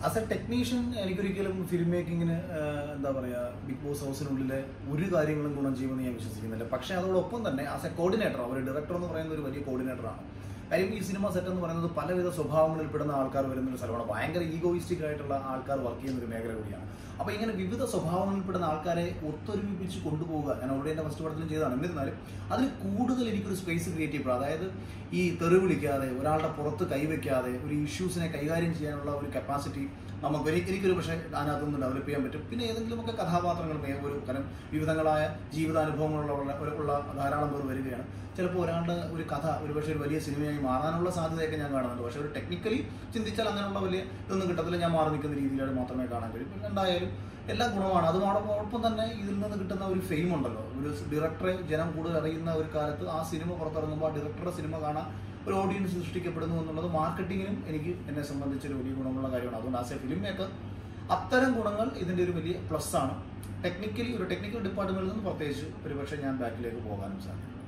as a technician എനിക്കൊരിക്കലും film മേക്കിങ്ങിന് എന്താ പറയുക ബിഗ് ബോസ് ഹൗസിനുള്ളിലെ ഒരു കാര്യങ്ങളും ഗുണം ചെയ്യുമെന്ന് ഞാൻ വിശ്വസിക്കുന്നില്ല പക്ഷേ അതോടൊപ്പം തന്നെ ആസ് എ കോർഡിനേറ്റർ ഒരു ഡയറക്ടർ എന്ന് പറയുന്ന ഒരു വലിയ കോർഡിനേറ്ററാണ് കാര്യം ഈ സിനിമ സെറ്റ് എന്ന് പറയുന്നത് പലവിധ സ്വഭാവങ്ങളിൽ പെടുന്ന ആൾക്കാർ വരുന്ന ഒരു സ്ഥലമാണ് ഭയങ്കര ഈഗോയിസ്റ്റിക് ആയിട്ടുള്ള ആൾക്കാർ വർക്ക് ചെയ്യുന്ന ഒരു മേഖല കൂടിയാണ് അപ്പോൾ ഇങ്ങനെ വിവിധ സ്വഭാവങ്ങളിൽ പെടുന്ന ആൾക്കാരെ ഒത്തൊരുമിപ്പിച്ച് കൊണ്ടുപോവുക ഞാൻ ഓൾറെഡി എൻ്റെ ഫസ്റ്റ് പടത്തിലും ചെയ്തതാണ് എന്നിരുന്നാലും അതിൽ കൂടുതൽ എനിക്കൊരു സ്പേസ് ക്രിയേറ്റ് ചെയ്യപ്പെടും അതായത് ഈ തെറി വിളിക്കാതെ ഒരാളുടെ പുറത്ത് കൈവയ്ക്കാതെ ഒരു ഇഷ്യൂസിനെ കൈകാര്യം ചെയ്യാനുള്ള ഒരു കപ്പാസിറ്റി നമുക്ക് എനിക്ക് എനിക്കൊരു പക്ഷേ അതിനകത്തൊന്ന് ഡെവലപ്പ് ചെയ്യാൻ പറ്റും പിന്നെ ഏതെങ്കിലുമൊക്കെ കഥാപാത്രങ്ങൾ മേ- ഒരു കാരണം വിവിധങ്ങളായ ജീവിതാനുഭവങ്ങളുള്ള ഉള്ള- ഉള്ള ധാരാളം പേർ വരികയാണ് ചിലപ്പോൾ ഒരാളുടെ ഒരു കഥ ഒരു പക്ഷേ ഒരു വലിയ സിനിമയായി മാറാനുള്ള സാധ്യതയൊക്കെ ഞാൻ കാണുന്നുണ്ട് പക്ഷേ ഒരു ടെക്നിക്കലി ചിന്തിച്ചാൽ അങ്ങനെയുള്ള വലിയ ഇതൊന്നും കിട്ടത്തില്ല ഞാൻ മാറി നിൽക്കുന്ന രീതിയിലാണ് മാത്രമേ കാണാൻ കഴിയും പിന്നെ എന്തായാലും എല്ലാം ഗുണമാണ് അതോടൊപ്പം തന്നെ ഇതിൽ നിന്ന് കിട്ടുന്ന ഒരു ഫെയിം ഉണ്ടല്ലോ ഒരു ഡയറക്ടറെ ജനം കൂടുതൽ അറിയുന്ന ഒരു കാലത്ത് ആ സിനിമ പുറത്തിറങ്ങുമ്പോൾ ആ ഡയറക്ടറുടെ സിനിമ കാണാൻ ഒരു ഓഡിയൻസ് സൃഷ്ടിക്കപ്പെടുന്നു എന്നുള്ളത് മാർക്കറ്റിങ്ങിനും എനിക്ക് എന്നെ സംബന്ധിച്ച് ഒരു വലിയ ഗുണമുള്ള കാര്യമാണ് അതുകൊണ്ട് ആസ് എ ഫിലിം മേക്കർ അത്തരം ഗുണങ്ങൾ ഇതിൻ്റെ ഒരു വലിയ പ്ലസ് ആണ് ടെക്നിക്കലി ഒരു ടെക്നിക്കൽ ഡിപ്പാർട്ട്മെന്റിൽ നിന്ന് പ്രത്യേകിച്ച് ഒരുപക്ഷെ ഞാൻ ബാക്കിലേക്ക് പോകാനും സാധിക്കും